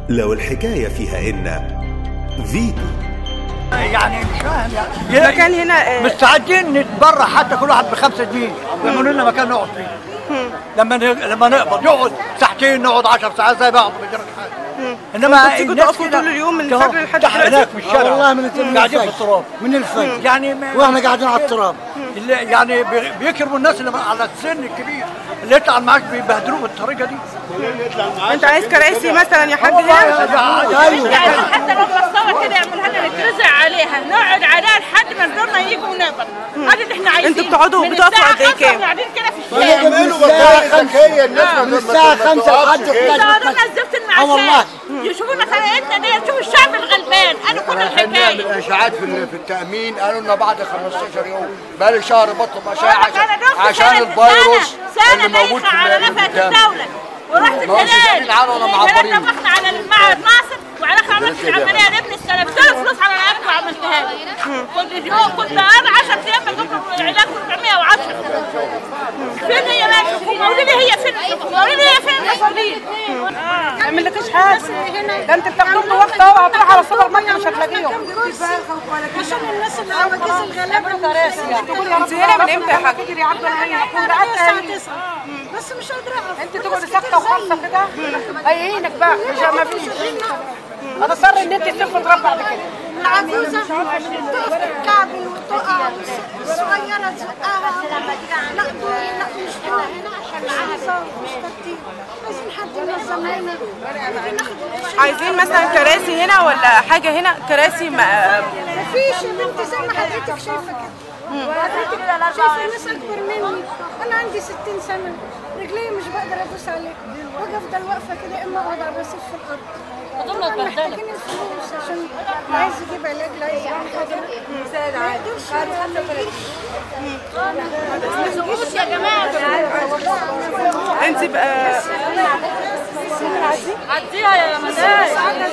لو الحكاية فيها إن فيتو يعني مش فاهم يعني المكان هنا آه، مستعدين نتبرع حتى كل واحد بخمسة جنيه يعملوا لنا مكان نقعد فيه لما ن- لما نقبض نقعد ساعتين نقعد 10 ساعات زي بعض بيجرى حاجه انما بتيجوا الناس تقفوا كده طول اليوم من تهو- الفجر لحد تحت دلوقتي؟ هناك في الشارع والله من من قاعدين في الفجر. التراب من الفجر يعني ما- واحنا قاعدين على التراب اللي يعني بي- بيكرموا الناس اللي على السن الكبير اللي يطلع المعاش بيبهدلوه بالطريقه دي انت عايز كراسي مثلا يا حاج والله هنا ايوه يعني حتى لو بصوت كده يعملها لنا نترزع عليها نقعد عليها لحد ما دورنا يجوا ونقبض هذا اللي احنا عايزينه انتوا بتقعدوا من بتقفوا الساعة قد ايه خمسة كام؟ وقاعدين كده في الشارع من الساعة خمسة من الساعة خمسة لحد يزودوا 11 لنا الزفت اه والله المعاشات يشوفونا خناقتنا دي يشوفوا الشعب الغلبان انا كل احنا نعمل الحكايه اشاعات في ال- في التامين قالوا لنا بعد 15 يوم بقالي شهر بطلب اشعه أنا عشان, دخت عشان سنة- الفيروس سنة اللي سنة موجود دايخة في على ال- نفقة الدم. الدولة ورحت ما هوش الثلاث شايفين عنه ولا معبرين. ضغطنا على المعهد ناصر وعرفت عملت العملية لابن السنة بدون فلوس على الأكل وعملتها له كل يوم كنت أنا 10 أيام بجيب له علاج 410 فين هي ماشي قولي لي هي فين قولي لي هي فين المسؤولين ما يعملكش حاجه ده انت بتاخدهم وقت اهو هتروح على السوبر ماركت مش هتلاقيهم عشان الناس العواجيز الغلابه انت هنا من امتى يا حاج؟ بس مش قادره اقف انت تقعدي ساكته وخالصه كده هيهينك بقى مش ما فيش هتضطر ان انت تلف تربع بعد كده العجوزه تقف تكعبل وتقع الصغيره تزقها لا دول لا مش دول مش عصا مش ترتيب لازم حد ينظم لنا نيجي ناخد القرشين. عايزين مثلا كراسي هنا ولا حاجه هنا كراسي ما مفيش يا بنتي زي ما حضرتك شايفه كده حضرتك شايفه ناس اكبر مني انا عندي 60 سنه رجلي مش بقدر ادوس عليها واجي افضل واقفه كده اما اقعد على الرصيف في الارض طبعا محتاجين الفلوس عشان اللي عايز يجيب علاج اللي عايز يعمل حاجه ما يقدرش ما يجيش يا جماعة انت بقى عديها يا مدام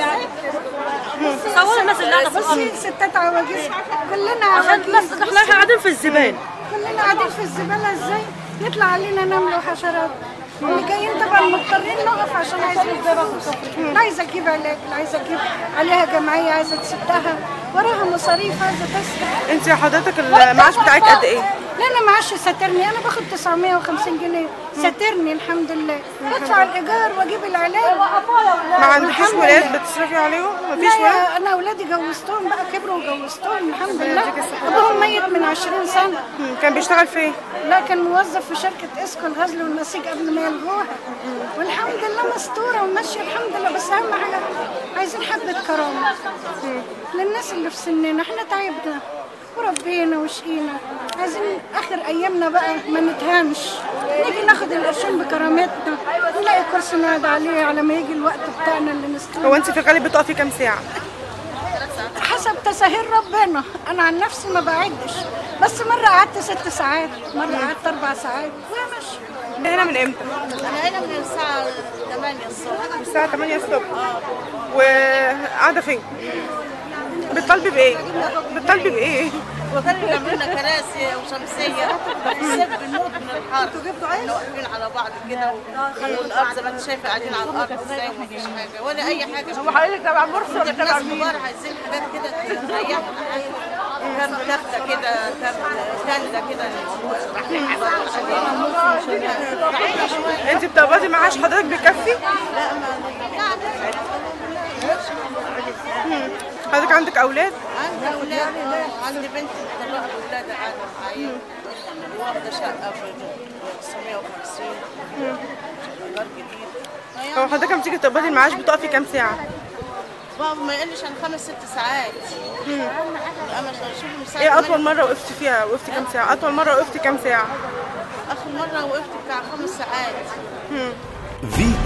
صوري الناس اللي قاعدة في الأرض بصي ستات عواجيز كلنا عواجيز احنا قاعدين في الزبالة كلنا قاعدين في الزبالة ازاي يطلع علينا نمل وحشرات اللي جايين طبعا مضطرين نقف عشان عايزين نتبرع لا عايزه تجيب علاج لا عايزه تجيب عليها جمعيه عايزه تسدها وراها مصاريف عايزه تسدح انت حضرتك المعاش بتاعك قد ايه؟ لا انا معاش ساترني انا باخد 950 جنيه ساترني الحمد لله بدفع الايجار واجيب العلاج ما عندكيش والحمد ولاد لله. بتصرفي عليهم؟ مفيش لا ولاد؟ يا انا اولادي جوزتهم بقى كبروا وجوزتهم الحمد لله ابوهم ميت من 20 سنه مم. كان بيشتغل فين؟ لا كان موظف في شركة اسكو الغزل والنسيج قبل ما يلغوها والحمد لله مستورة وماشية الحمد لله بس أهم حاجة عايزين حبة كرامة للناس اللي في سننا احنا تعبنا وربينا وشقينا عايزين آخر أيامنا بقى ما نتهانش نيجي ناخد القرشين بكرامتنا نلاقي كرسي نقعد عليه على ما يجي الوقت بتاعنا اللي نستلم هو انت في الغالب بتقفي كام ساعه؟ حسب تساهيل ربنا انا عن نفسي ما بعدش بس مره قعدت ست ساعات مره قعدت اربع ساعات وهي ماشيه هنا من امتى؟ أنا هنا من الساعة 8 الصبح من الساعه 8 الصبح وقاعده فين؟ بتطالبي بايه؟ بتطالبي بايه؟ وكانوا يعملوا لنا كراسي وشمسية الصيف بنموت من الحر انتوا جبتوا عيش؟ واقفين على بعض كده والأرض زي ما انت شايفة قاعدين على الأرض ازاي ومفيش حاجة ولا أي حاجة هو حضرتك تبع مرسي ولا تبع مين؟ كبار عايزين حاجات كده تريحنا كام تختة كده كام تندة كده انت بتقبضي معاش حضرتك بيكفي؟ مم. حضرتك عندك اولاد؟ عندي أولاد آه، عندي بنت طلقت أولادها قاعدة معايا واخدة شقة ب 950 إيجار جديد هو حضرتك لما تيجي تقبضي المعاش بتقفي كام ساعه؟ بابا ما يقلش عن خمس ست ساعات انا شوف من ساعة ايه ما اطول مره وقفتي فيها؟ وقفتي كام ساعه؟ اطول مره وقفتي كام ساعه؟ اخر مرة وقفت بتاع خمس ساعات فيتو